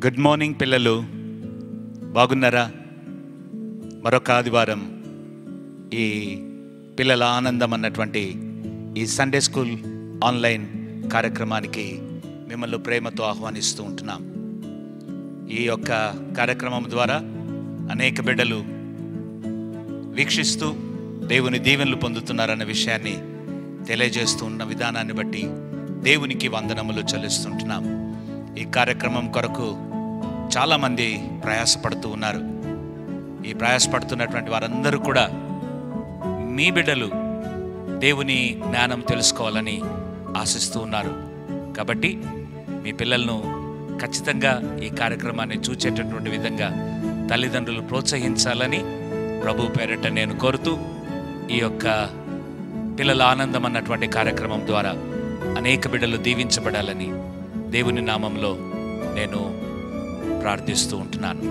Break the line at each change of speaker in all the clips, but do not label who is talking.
Good morning పిల్లలు బాగున్నారా మరొక ఆదివారం ఈ పిల్లల ఆనందం అన్నటువంటి ఈ సండే స్కూల్ ఆన్లైన్ కార్యక్రమానికి మిమ్మల్ని ప్రేమతో ఆహ్వానిస్తూ ఉంటున్నాం ఈ యొక్క కార్యక్రమం ద్వారా అనేక బిడ్డలు వీక్షిస్తూ దేవుని దీవెనలు పొందుతున్నారన్న విషయాన్ని తెలియజేస్తూ ఉన్న విధానాన్ని బట్టి దేవునికి వందనములు చెల్లిస్తుంటున్నాం ఈ కార్యక్రమం కొరకు చాలామంది ప్రయాసపడుతూ ఉన్నారు ఈ ప్రయాసపడుతున్నటువంటి వారందరూ కూడా మీ బిడ్డలు దేవుని జ్ఞానం తెలుసుకోవాలని ఆశిస్తూ ఉన్నారు కాబట్టి మీ పిల్లలను ఖచ్చితంగా ఈ కార్యక్రమాన్ని చూచేటటువంటి విధంగా తల్లిదండ్రులు ప్రోత్సహించాలని ప్రభు పేరట నేను కోరుతూ ఈ యొక్క పిల్లల ఆనందం అన్నటువంటి కార్యక్రమం ద్వారా అనేక బిడ్డలు దీవించబడాలని దేవుని నామంలో నేను ప్రార్థిస్తూ ఉంటున్నాను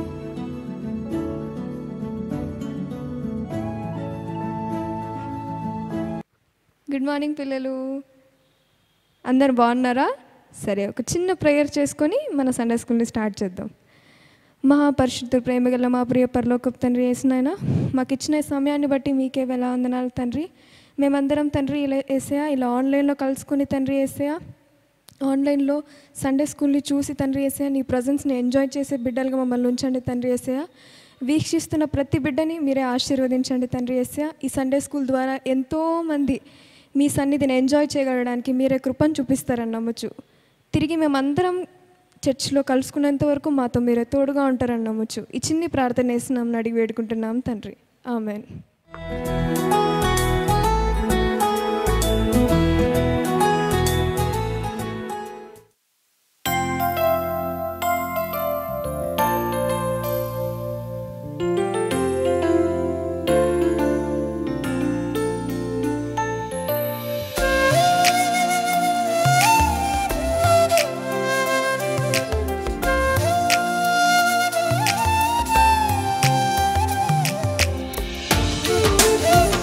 గుడ్ మార్నింగ్ పిల్లలు అందరు బాగున్నారా సరే ఒక చిన్న ప్రేయర్ చేసుకొని మన సండే స్కూల్ని స్టార్ట్ చేద్దాం మహాపరిశుద్ధ ప్రేమ గల మా ప్రియ పరలోకపు తండ్రి వేసినాయన మాకు ఇచ్చిన ఈ సమయాన్ని బట్టి మీకే వేలా వందనాలు తండ్రి మేమందరం తండ్రి ఇలా వేసేయా ఇలా ఆన్లైన్లో కలుసుకుని తండ్రి వేసేయా ఆన్లైన్లో సండే స్కూల్ని చూసి తండ్రి వేసేయా నీ ప్రజెన్స్ని ఎంజాయ్ చేసే బిడ్డలుగా మమ్మల్ని ఉంచండి తండ్రి వేసేయా వీక్షిస్తున్న ప్రతి బిడ్డని మీరే ఆశీర్వదించండి తండ్రి వేసేయా ఈ సండే స్కూల్ ద్వారా ఎంతోమంది మీ సన్నిధిని ఎంజాయ్ చేయగలడానికి మీరే కృపను చూపిస్తారని నమ్మచ్చు తిరిగి మేమందరం చర్చ్లో కలుసుకునేంత వరకు మాతో మీరే తోడుగా ఉంటారని నమ్మచ్చు ఈ చిన్ని ప్రార్థన వేసినాం అడిగి వేడుకుంటున్నాం తండ్రి ఆమెన్
Thank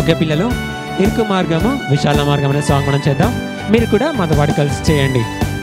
ఓకే పిల్లలు ఇరుకు మార్గము విశాల మార్గం అనే సాంగ్ మనం చేద్దాం మీరు కూడా మాతో పాటు కలిసి చేయండి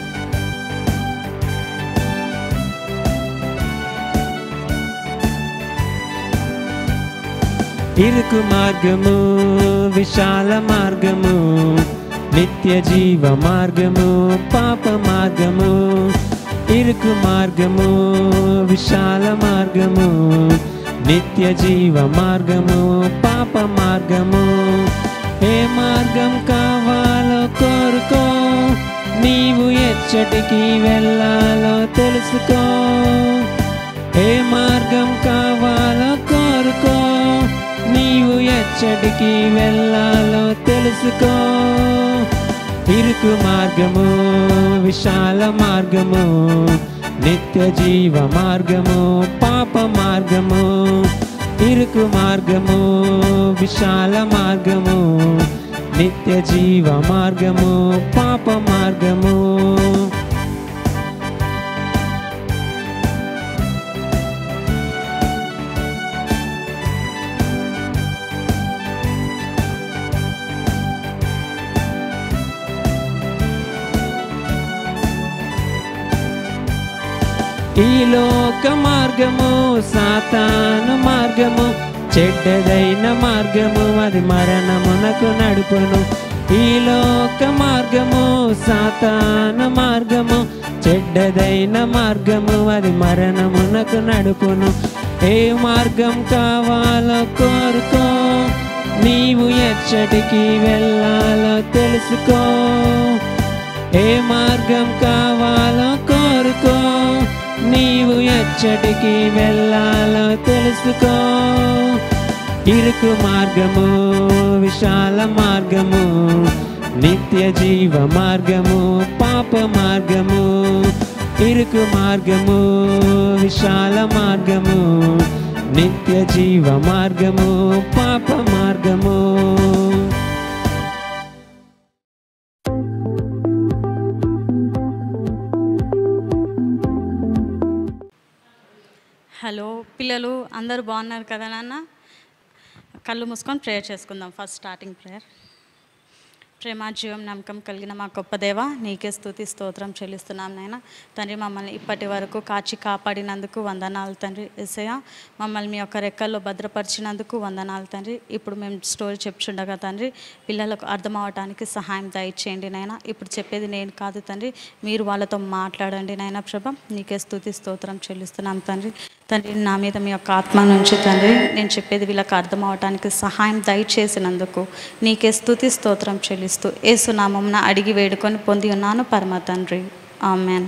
ఇరుకు మార్గము విశాల మార్గము నిత్య జీవ మార్గము పాప మార్గము ఇరుకు మార్గము విశాల మార్గము నిత్య జీవ మార్గము పాప మార్గము ఏ మార్గం కావాలో కోరుకో నీవు ఎచ్చటికి వెళ్ళాలో తెలుసుకో ఏ మార్గం కావాలో కోరుకో నీవు ఎచ్చటికి వెళ్ళాలో తెలుసుకో ఇరుకు మార్గము విశాల మార్గము నిత్య జీవ మార్గము పాప మార్గము ఇరుకు మార్గము విశాల మార్గము నిత్య జీవ మార్గము పాప మార్గము ఈ లోక మార్గము సాతాను మార్గము చెడ్డదైన మార్గము అది మరణమునకు నడుపును ఈ లోక మార్గము సాతాను మార్గము చెడ్డదైన మార్గము అది మరణమునకు నడుపును ఏ మార్గం కావాలో కోరుకో నీవు ఎచ్చటికి వెళ్ళాలో తెలుసుకో ఏ మార్గం కావాలో కోరుకో నీవు ఎచ్చటికి వెళ్ళాలో తెలుసుకో ఇరుకు మార్గము విశాల మార్గము నిత్య జీవ మార్గము పాప మార్గము ఇరుకు మార్గము విశాల మార్గము నిత్య జీవ మార్గము పాప మార్గము
హలో పిల్లలు అందరూ బాగున్నారు కదా నాన్న కళ్ళు మూసుకొని ప్రేయర్ చేసుకుందాం ఫస్ట్ స్టార్టింగ్ ప్రేయర్ ప్రేమ జీవం నమ్మకం కలిగిన మా గొప్ప దేవ నీకే స్తుతి స్తోత్రం చెల్లిస్తున్నాం నాయన తండ్రి మమ్మల్ని ఇప్పటి వరకు కాచి కాపాడినందుకు వందనాలు తండ్రి ఎసయ మమ్మల్ని మీ యొక్క రెక్కల్లో భద్రపరిచినందుకు వందనాలు తండ్రి ఇప్పుడు మేము స్టోరీ చెప్పుచుండగా తండ్రి పిల్లలకు అర్థం అవడానికి సహాయం దయచేయండి నాయన ఇప్పుడు చెప్పేది నేను కాదు తండ్రి మీరు వాళ్ళతో మాట్లాడండి నాయన ప్రభ నీకే స్తుతి స్తోత్రం చెల్లిస్తున్నాం తండ్రి తండ్రి నా మీద మీ యొక్క ఆత్మ నుంచి తండ్రి నేను చెప్పేది వీళ్ళకి అర్థం అవడానికి సహాయం దయచేసినందుకు నీకే స్తుతి స్తోత్రం చెల్లిస్తూ ఏసునామంన అడిగి వేడుకొని పొంది ఉన్నాను పరమ తండ్రి ఆమెన్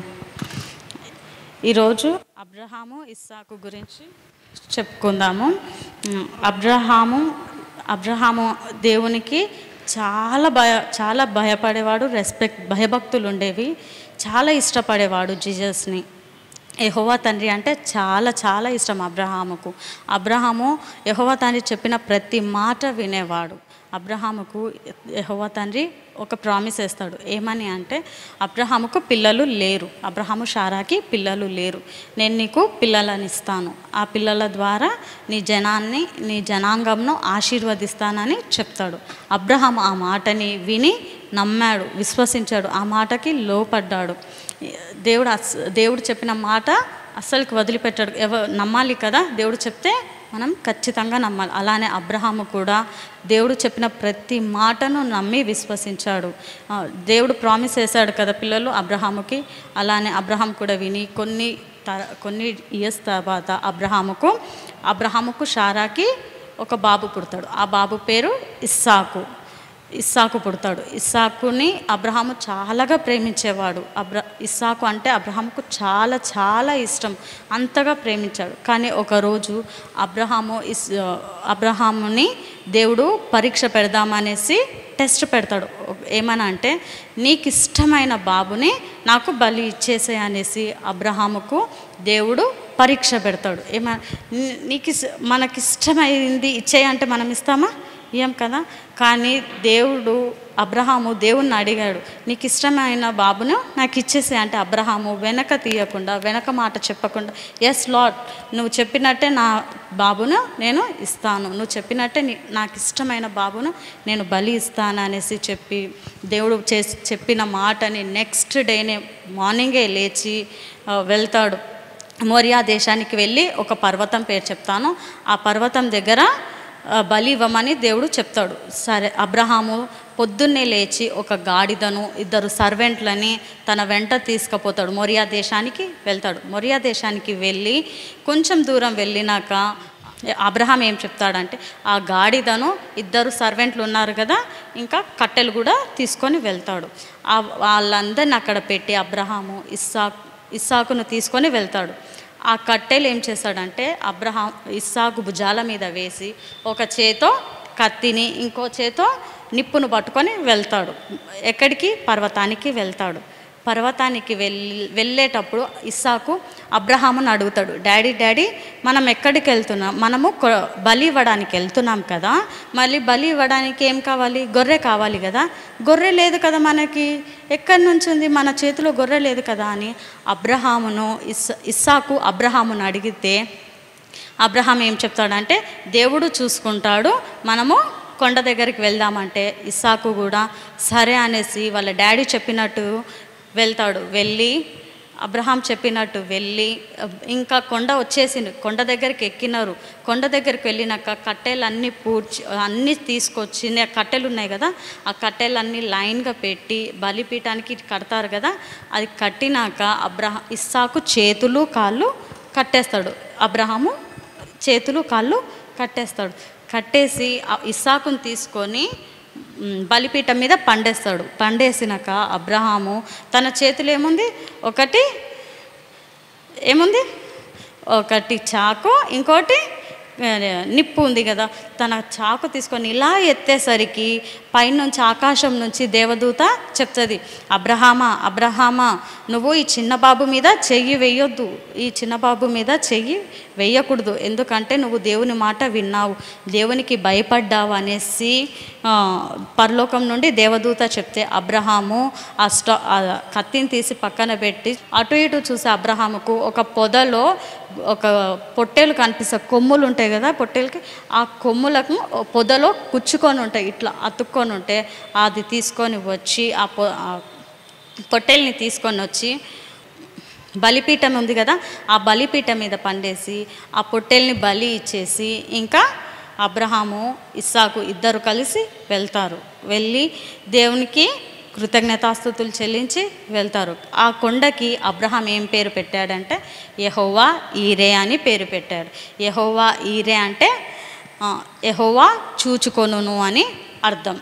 ఈరోజు అబ్రహాము ఇస్సాకు గురించి చెప్పుకుందాము ఉమ్, అబ్రహాము అబ్రహాము దేవునికి చాలా భయ చాలా భయపడేవాడు రెస్పెక్ట్ భయభక్తులు ఉండేవి చాలా ఇష్టపడేవాడు జీజస్ని యెహోవా తండ్రి అంటే చాలా చాలా ఇష్టం అబ్రహాముకు అబ్రహాము యెహోవా తండ్రి చెప్పిన ప్రతి మాట వినేవాడు అబ్రహాముకు యెహోవా తండ్రి ఒక ప్రామిస్ వేస్తాడు ఏమని అంటే అబ్రహాముకు పిల్లలు లేరు అబ్రహాము షారాకి పిల్లలు లేరు నేను నీకు పిల్లలని ఇస్తాను ఆ పిల్లల ద్వారా నీ జనాన్ని నీ జనాంగంను ఆశీర్వదిస్తానని చెప్తాడు అబ్రహాం ఆ మాటని విని నమ్మాడు విశ్వసించాడు ఆ మాటకి లోపడ్డాడు దేవుడు అస్ దేవుడు చెప్పిన మాట అస్సలకి వదిలిపెట్టాడు ఎవ నమ్మాలి కదా దేవుడు చెప్తే మనం ఖచ్చితంగా నమ్మాలి అలానే అబ్రహాము కూడా దేవుడు చెప్పిన ప్రతి మాటను నమ్మి విశ్వసించాడు ఆ, దేవుడు ప్రామిస్ చేశాడు కదా పిల్లలు అబ్రహాముకి అలానే అబ్రహాం కూడా విని కొన్ని తర కొన్ని ఇయర్స్ తర్వాత అబ్రహాముకు అబ్రహాముకు షారాకి ఒక బాబు పుడతాడు ఆ బాబు పేరు ఇస్సాకు ఇస్సాకు పుడతాడు ఇస్సాకుని అబ్రహాము చాలాగా ప్రేమించేవాడు అబ్ర ఇస్సాకు అంటే అబ్రహాముకు చాలా చాలా ఇష్టం అంతగా ప్రేమించాడు కానీ ఒకరోజు అబ్రహాము ఇస్ అబ్రహాముని దేవుడు పరీక్ష పెడదామనేసి టెస్ట్ పెడతాడు ఏమని అంటే నీకు ఇష్టమైన బాబుని నాకు బలి ఇచ్చేసే అనేసి అబ్రహాముకు దేవుడు పరీక్ష పెడతాడు ఏమ నీ- నీకు ఇస్- మనకిష్టమైంది ఇచ్చేయంటే మనం ఇస్తామా ఇయ్యం కదా కానీ దేవుడు అబ్రహాము దేవుణ్ణి అడిగాడు నీకు ఇష్టమైన బాబును నాకు ఇచ్చేసే అంటే అబ్రహాము వెనక తీయకుండా వెనక మాట చెప్పకుండా ఎస్ లాడ్ నువ్వు చెప్పినట్టే నా బాబును నేను ఇస్తాను నువ్వు చెప్పినట్టే నీ- నాకు ఇష్టమైన బాబును నేను బలి ఇస్తాను అనేసి చెప్పి దేవుడు చేసి చెప్పిన మాటని నెక్స్ట్ డేనే మార్నింగే లేచి ఆ, వెళ్తాడు మోరియా దేశానికి వెళ్ళి ఒక పర్వతం పేరు చెప్తాను ఆ పర్వతం దగ్గర ఆ, బలి ఇవ్వమని దేవుడు చెప్తాడు సరే అబ్రహాము పొద్దున్నే లేచి ఒక గాడిదను ఇద్దరు సర్వెంట్లని తన వెంట తీసుకుపోతాడు మొరియా దేశానికి వెళ్తాడు మొరియా దేశానికి వెళ్ళి కొంచెం దూరం వెళ్ళినాక అబ్రహాం ఏం చెప్తాడంటే ఆ గాడిదను ఇద్దరు సర్వెంట్లు ఉన్నారు కదా ఇంకా కట్టెలు కూడా తీసుకొని వెళ్తాడు ఆ వాళ్ళందరిని అక్కడ పెట్టి అబ్రహాము ఇస్సాక్ ఇస్సాకును తీసుకొని వెళ్తాడు ఆ కట్టెలు ఏం చేస్తాడంటే అబ్రహాం ఇస్సాకు భుజాల మీద వేసి ఒక చేతో కత్తిని ఇంకో చేతో నిప్పును పట్టుకొని వెళ్తాడు ఎక్కడికి పర్వతానికి వెళ్తాడు పర్వతానికి వెళ్ళి వెళ్ళేటప్పుడు ఇస్సాకు అబ్రహామును అడుగుతాడు డాడీ డాడీ మనం ఎక్కడికి వెళ్తున్నాం మనము కొ- బలి ఇవ్వడానికి వెళ్తున్నాం కదా మళ్ళీ బలి ఇవ్వడానికి ఏం కావాలి గొర్రె కావాలి కదా గొర్రె లేదు కదా మనకి ఎక్కడి నుంచి ఉంది మన చేతిలో గొర్రె లేదు కదా అని అబ్రహామును ఇస్ ఇస్సాకు అబ్రహామును అడిగితే అబ్రహాం ఏం చెప్తాడంటే దేవుడు చూసుకుంటాడు మనము కొండ దగ్గరికి వెళ్దామంటే ఇస్సాకు కూడా సరే అనేసి వాళ్ళ డాడీ చెప్పినట్టు వెళ్తాడు వెళ్ళి అబ్రహాం చెప్పినట్టు వెళ్ళి ఇంకా కొండ వచ్చేసింది కొండ దగ్గరికి ఎక్కినారు కొండ దగ్గరికి వెళ్ళినాక కట్టెలు అన్నీ పూడ్చి అన్నీ తీసుకొచ్చి ఆ కట్టెలు ఉన్నాయి కదా ఆ కట్టెలన్నీ లైన్గా పెట్టి బలిపీఠానికి కడతారు కదా అది కట్టినాక అబ్రహా ఇస్సాకు చేతులు కాళ్ళు కట్టేస్తాడు అబ్రహాము చేతులు కాళ్ళు కట్టేస్తాడు కట్టేసి ఆ ఇస్సాకుని తీసుకొని మ్, బలిపీఠం మీద పండేస్తాడు పండేసినాక అబ్రహాము తన చేతులు ఏముంది ఒకటి ఏముంది ఒకటి చాకు ఇంకోటి ఆ, నిప్పు ఉంది కదా తన చాకు తీసుకొని ఇలా ఎత్తేసరికి పైనుంచి ఆకాశం నుంచి దేవదూత చెప్తుంది అబ్రహామా అబ్రహామా నువ్వు ఈ చిన్న బాబు మీద చెయ్యి వేయొద్దు ఈ చిన్న బాబు మీద చెయ్యి వేయకూడదు ఎందుకంటే నువ్వు దేవుని మాట విన్నావు దేవునికి భయపడ్డావు అనేసి ఆ, పరలోకం నుండి దేవదూత చెప్తే అబ్రహాము ఆ స్టా ఆ కత్తిని తీసి పక్కన పెట్టి అటు ఇటు చూసే అబ్రహాముకు ఒక పొదలో ఒక పొట్టేలు కనిపిస్తాయి కొమ్ములు ఉంటాయి కదా పొట్టేలకి ఆ కొమ్ములకు పొదలో కుచ్చుకొని ఉంటాయి ఇట్లా అతుక్కొని ఉంటే అది తీసుకొని వచ్చి ఆ పొ ఆ పొట్టేల్ని తీసుకొని వచ్చి బలిపీఠం ఉంది కదా ఆ బలిపీఠం మీద పండేసి ఆ పొట్టేల్ని బలి ఇచ్చేసి ఇంకా అబ్రహాము ఇస్సాకు ఇద్దరు కలిసి వెళ్తారు వెళ్ళి దేవునికి కృతజ్ఞతాస్థుతులు చెల్లించి వెళ్తారు ఆ కొండకి అబ్రహాం ఏం పేరు పెట్టాడంటే యెహోవా ఈరే అని పేరు పెట్టాడు యెహోవా ఈరే అంటే ఆ, యెహోవా చూచుకొనును అని అర్థం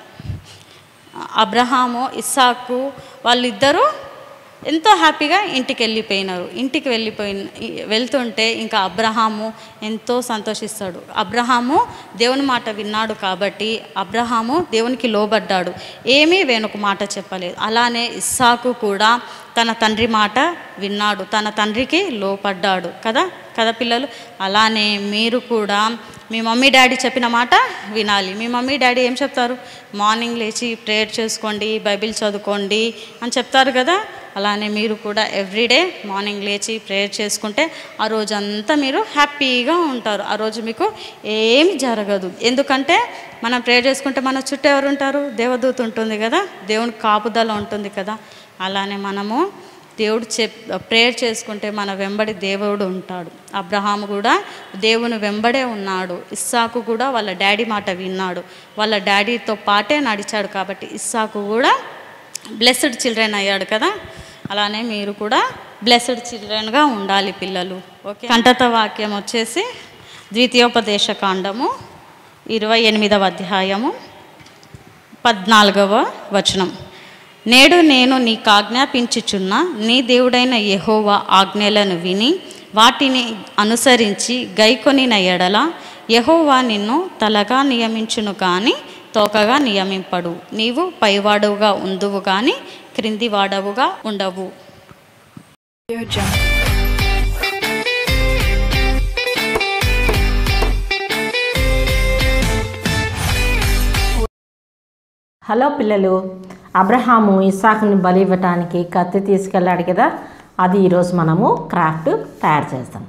అబ్రహాము ఇస్సాకు వాళ్ళిద్దరూ ఎంతో హ్యాపీగా ఇంటికి వెళ్ళిపోయినారు ఇంటికి వెళ్ళిపోయిన వెళ్తుంటే ఇంకా అబ్రహాము ఎంతో సంతోషిస్తాడు అబ్రహాము దేవుని మాట విన్నాడు కాబట్టి అబ్రహాము దేవునికి లోబడ్డాడు ఏమీ వేణుకు మాట చెప్పలేదు అలానే ఇస్సాకు కూడా తన తండ్రి మాట విన్నాడు తన తండ్రికి లోపడ్డాడు కదా కదా పిల్లలు అలానే మీరు కూడా మీ మమ్మీ డాడీ చెప్పిన మాట వినాలి మీ మమ్మీ డాడీ ఏం చెప్తారు మార్నింగ్ లేచి ప్రేయర్ చేసుకోండి బైబిల్ చదువుకోండి అని చెప్తారు కదా అలానే మీరు కూడా ఎవ్రీడే మార్నింగ్ లేచి ప్రేయర్ చేసుకుంటే ఆ రోజంతా మీరు హ్యాపీగా ఉంటారు ఆ రోజు మీకు ఏమి జరగదు ఎందుకంటే మనం ప్రేయర్ చేసుకుంటే మన చుట్టూ ఎవరు ఉంటారు దేవదూత ఉంటుంది కదా దేవుని కాపుదల ఉంటుంది కదా అలానే మనము దేవుడు చెప్ ప్రేయర్ చేసుకుంటే మన వెంబడి దేవుడు ఉంటాడు అబ్రహాము కూడా దేవుని వెంబడే ఉన్నాడు ఇస్సాకు కూడా వాళ్ళ డాడీ మాట విన్నాడు వాళ్ళ డాడీతో పాటే నడిచాడు కాబట్టి ఇస్సాకు కూడా బ్లెస్డ్ చిల్డ్రన్ అయ్యాడు కదా అలానే మీరు కూడా బ్లెస్డ్ చిల్డ్రన్గా ఉండాలి పిల్లలు ఓకే కంటత వాక్యం వచ్చేసి ద్వితీయోపదేశ కాండము ఇరవై ఎనిమిదవ అధ్యాయము పద్నాలుగవ వచనం నేడు నేను నీకు ఆజ్ఞాపించుచున్న నీ దేవుడైన యెహోవా ఆజ్ఞలను విని వాటిని అనుసరించి గైకొనిన ఎడల యెహోవా నిన్ను తలగా నియమించును కానీ తోకగా నియమింపడు నీవు పైవాడుగా ఉందువు కానీ క్రింది వాడవుగా ఉండవు
హలో పిల్లలు అబ్రహాము ఇస్సాకుని బలి ఇవ్వటానికి కత్తి తీసుకెళ్ళాడు కదా అది ఈరోజు మనము క్రాఫ్ట్ తయారు చేస్తాం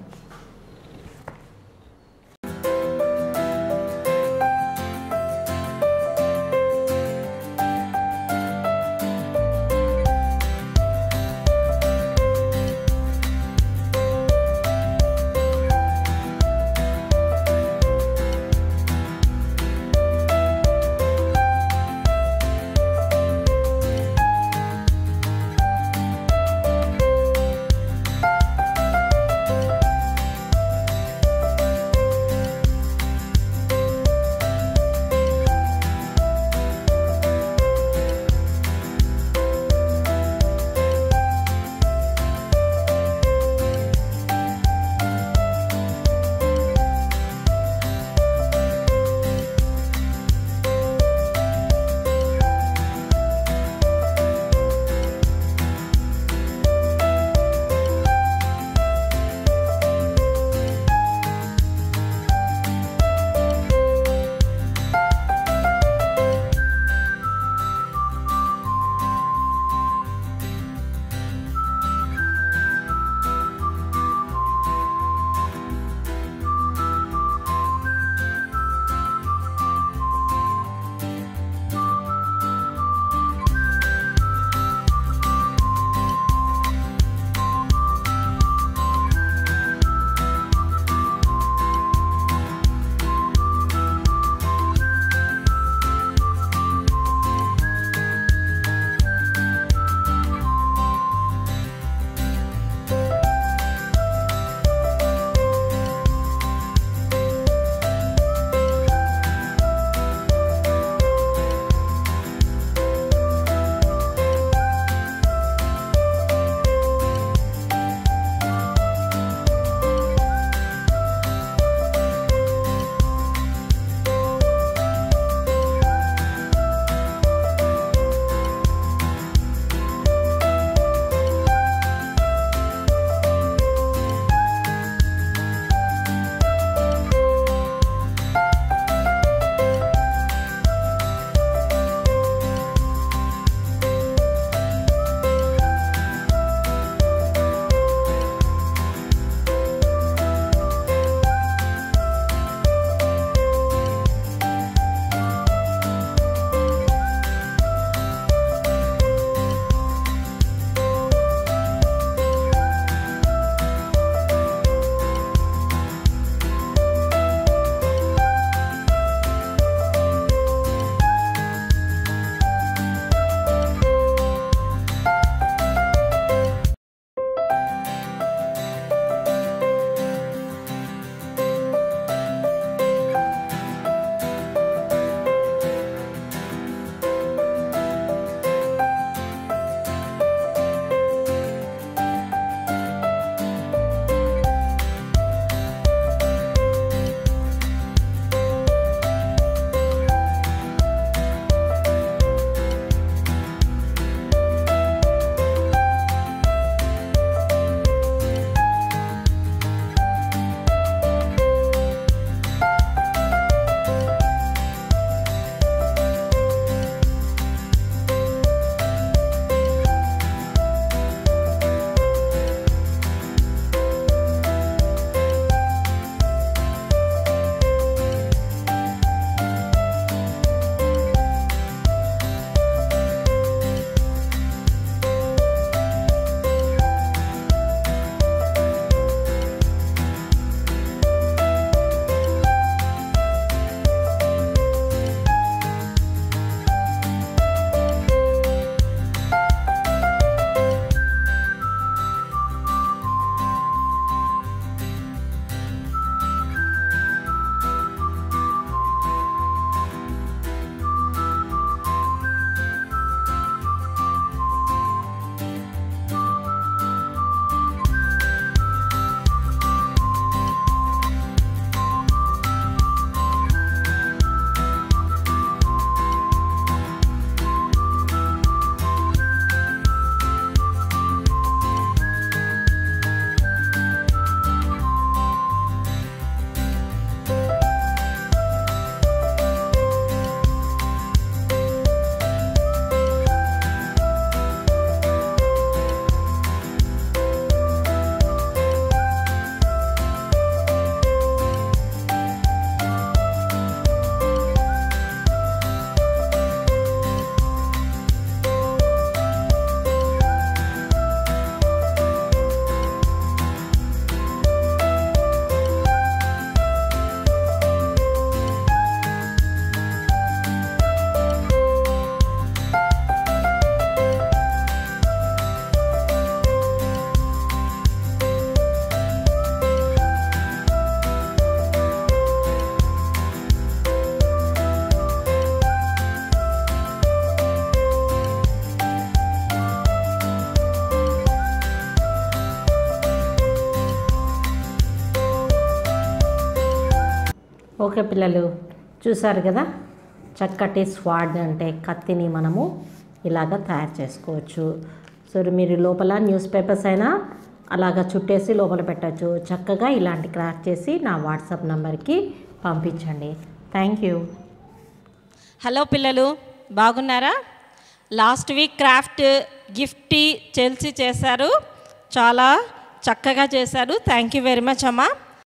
ఓకే పిల్లలు చూసారు కదా చక్కటి స్వాడ్ అంటే కత్తిని మనము ఇలాగ తయారు చేసుకోవచ్చు సో మీరు లోపల న్యూస్ పేపర్స్ అయినా అలాగ చుట్టేసి లోపల పెట్టచ్చు చక్కగా ఇలాంటి క్రాఫ్ట్ చేసి నా వాట్సాప్ నంబర్కి పంపించండి థ్యాంక్ యూ
హలో పిల్లలు బాగున్నారా లాస్ట్ వీక్ క్రాఫ్ట్ గిఫ్ట్ చెల్సి చేశారు చాలా చక్కగా చేశారు థ్యాంక్ యూ వెరీ మచ్ అమ్మా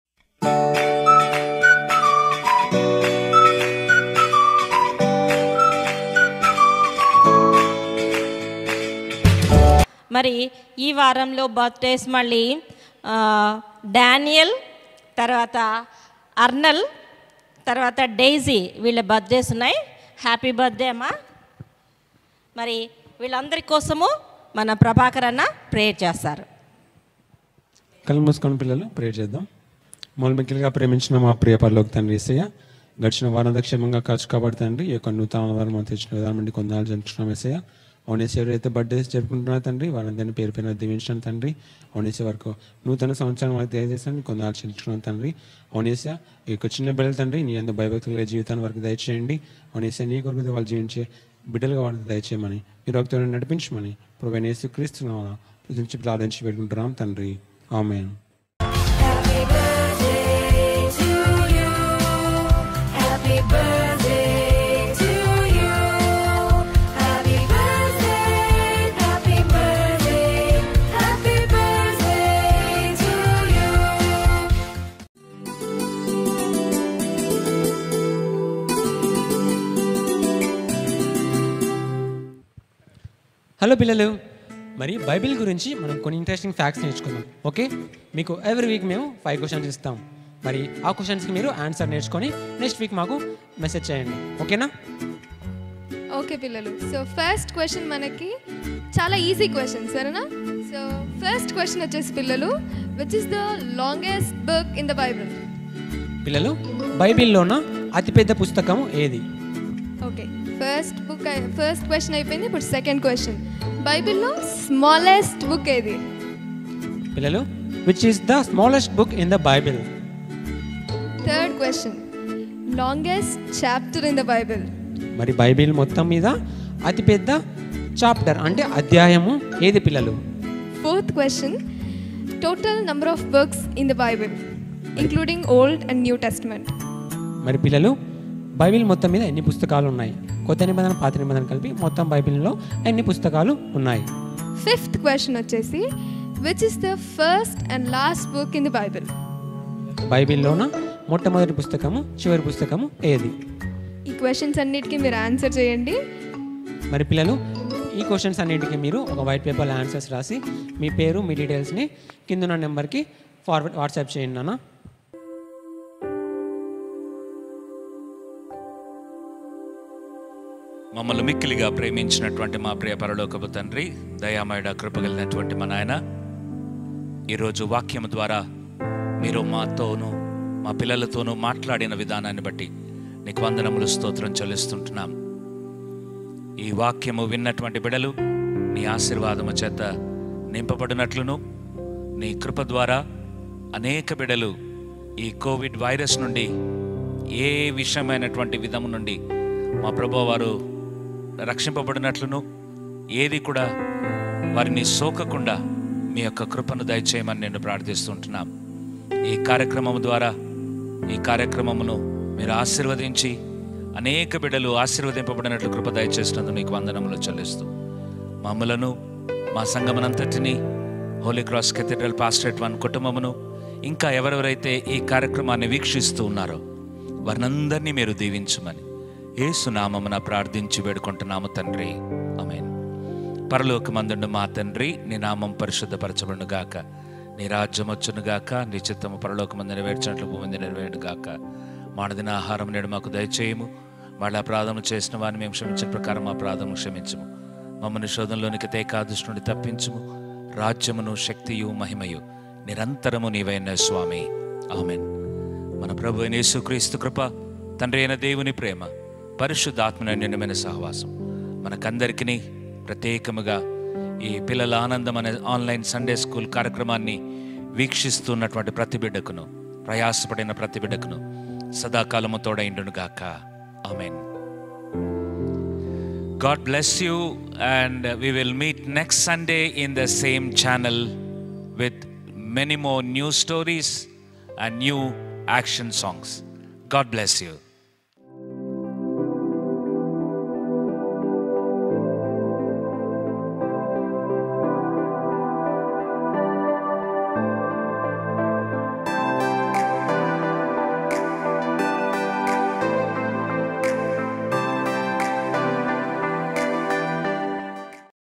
మరి ఈ వారంలో బర్త్డేస్ మళ్ళీ ఆ, డానియల్ తర్వాత అర్నల్ తర్వాత డైజీ వీళ్ళ బర్త్డేస్ ఉన్నాయి హ్యాపీ బర్త్డే అమ్మా మరి వీళ్ళందరి కోసము మన ప్రభాకర్ అన్న ప్రేయర్ చేస్తారు
కళ్ళు మూసుకొని పిల్లలు ప్రేర్ చేద్దాం మూలమిక్కిలుగా ప్రేమించిన మా ప్రియ పరలోకి తండ్రి ఏసయ్య గడిచిన వారంతా క్షేమంగా కాచు కాబట్టి తండ్రి ఈ యొక్క నూతన వారం మనం తెచ్చిన విధానం నుండి కొందాలు జరుపుతున్నాం ఏసయ్య అవునేసి ఎవరైతే బర్త్డేస్ జరుపుకుంటున్నారో తండ్రి వారందరినీ పేరు పైన దీవించడం తండ్రి అవునేసి వరకు నూతన సంవత్సరం వాళ్ళకి తెలియజేసాను కొందాలు చెల్లించుకున్నాం తండ్రి అవునేసా ఈ యొక్క చిన్న బిడ్డల తండ్రి నీ అంత భయభక్తులుగా జీవితాన్ని వరకు దయచేయండి అవునేసా నీ కొరకు వాళ్ళు జీవించే బిడ్డలుగా వాళ్ళని దయచేయమని మీరు ఒకరితో నడిపించమని ప్రభు యేసు క్రీస్తున్నాం నుంచి ప్రార్థించి పెట్టుకుంటున్నాం తండ్రి amen
Happy birthday to you. Happy birthday to you. Happy birthday, happy birthday, happy birthday to you.
Hello పిల్లలు మరి బైబిల్ గురించి మనం కొన్ని ఇంట్రెస్టింగ్ ఫ్యాక్ట్స్ నేర్చుకుందాం ఓకే మీకు ఎవ్రీ వీక్ మేము ఫైవ్ క్వశ్చన్స్ ఇస్తాం మరి ఆ క్వశ్చన్స్కి మీరు ఆన్సర్ నేర్చుకొని నెక్స్ట్ వీక్ మాకు మెసేజ్ చేయండి ఓకేనా
ఓకే పిల్లలు సో ఫస్ట్ క్వశ్చన్ మనకి చాలా ఈజీ క్వశ్చన్ సరేనా సో ఫస్ట్ క్వశ్చన్ వచ్చేసి పిల్లలు which is the longest book in the Bible
పిల్లలు బైబిల్లోన అతిపెద్ద పుస్తకం ఏది
okay first book first question అయిపోయింది ఇప్పుడు సెకండ్ క్వశ్చన్ బైబిల్లో స్మాలెస్ట్ బుక్ ఏది
పిల్లలు which is the smallest book in the Bible
third question longest chapter in the Bible
మరి బైబిల్ మొత్తం మీద అతిపెద్ద చాప్టర్ అంటే అధ్యాయము ఏది పిల్లలు
fourth question total number of books in the Bible including old and new testament
మరి పిల్లలు బైబిల్ మొత్తం మీద ఎన్ని పుస్తకాలు ఉన్నాయి కొత్త నిబంధన పాత నిబంధన కలిపి మొత్తం బైబిల్లో ఎన్ని పుస్తకాలు ఉన్నాయి
ఫిఫ్త్ క్వశ్చన్ వచ్చేసి which is the first and last book in the Bible
బైబిల్లోన మొట్టమొదటి పుస్తకము చివరి పుస్తకము ఏది
ఈ క్వశ్చన్స్ అన్నిటికీ మీరు ఆన్సర్ చేయండి
మరి పిల్లలు ఈ క్వశ్చన్స్ అన్నింటికి మీరు ఒక వైట్ పేపర్లో ఆన్సర్స్ రాసి మీ పేరు మీ డీటెయిల్స్ని కింద నెంబర్కి ఫార్వర్డ్ వాట్సాప్ చేయండి నాన్న
మమ్మల్ని మిక్కిలిగా ప్రేమించినటువంటి మా ప్రియ పరలోకపు తండ్రి దయామయుడ కృపగలిగినటువంటి మా నాయన ఈరోజు వాక్యం ద్వారా మీరు మాతోనూ మా పిల్లలతోనూ మాట్లాడిన విధానాన్ని బట్టి నీకు వందనములు స్తోత్రం చెల్లిస్తుంటున్నాం ఈ వాక్యము విన్నటువంటి బిడలు నీ ఆశీర్వాదము చేత నింపబడినట్లును నీ కృప ద్వారా అనేక బిడలు ఈ కోవిడ్ వైరస్ నుండి ఏ విషయమైనటువంటి విధము నుండి మా ప్రభు వారు రక్షింపబడినట్లును ఏది కూడా వారిని సోకకుండా మీ యొక్క కృపను దయచేయమని నేను ప్రార్థిస్తుంటున్నాం ఈ కార్యక్రమం ద్వారా ఈ కార్యక్రమమును మీరు ఆశీర్వదించి అనేక బిడ్డలు ఆశీర్వదింపబడినట్లు కృప దయచేసినందుకు నీకు వందనములు చెల్లిస్తూ మమ్మలను మా సంఘమనంతటిని holy cross cathedral pastorate one కుటుంబమును ఇంకా ఎవరెవరైతే ఈ కార్యక్రమాన్ని వీక్షిస్తూ ఉన్నారో వారినందరినీ మీరు దీవించమని ఏసునామమున ప్రార్థించి వేడుకుంటున్నాము తండ్రి ఆమేన్ పరలోకమందుండు మా తండ్రి నీ నామం పరిశుద్ధపరచబడును గాక నీ రాజ్యం వచ్చును గాక నీ చిత్తము పరలోకమందు నెరవేర్చినట్లు భూమి మీద నెరవేరును గాక మానదిన ఆహారం నేడు మాకు దయచేయము వాళ్ళ అపరాధము చేసిన వారిని మేము క్షమించిన ప్రకారం మా అపరాధము క్షమించము మమ్మల్ని శోధంలోనికి తేకాదృష్టి నుండి తప్పించుము రాజ్యమును శక్తియు మహిమయు నిరంతరము నీవైన స్వామి ఆమెన్ మన ప్రభు అయిన యేసుక్రీస్తు కృప తండ్రి అయిన దేవుని ప్రేమ పరిశుద్ధాత్మన నిండమైన సహవాసం మనకందరికీ ప్రత్యేకముగా ఈ పిల్లల ఆనందం అనే ఆన్లైన్ సండే స్కూల్ కార్యక్రమాన్ని వీక్షిస్తున్నటువంటి ప్రతి బిడ్డకును ప్రయాసపడిన ప్రతి బిడ్డకును సదాకాలము తోడైండునుగాక amen God bless you, and uh, we will meet next Sunday in the same channel with many more new stories and new action songs. God bless you.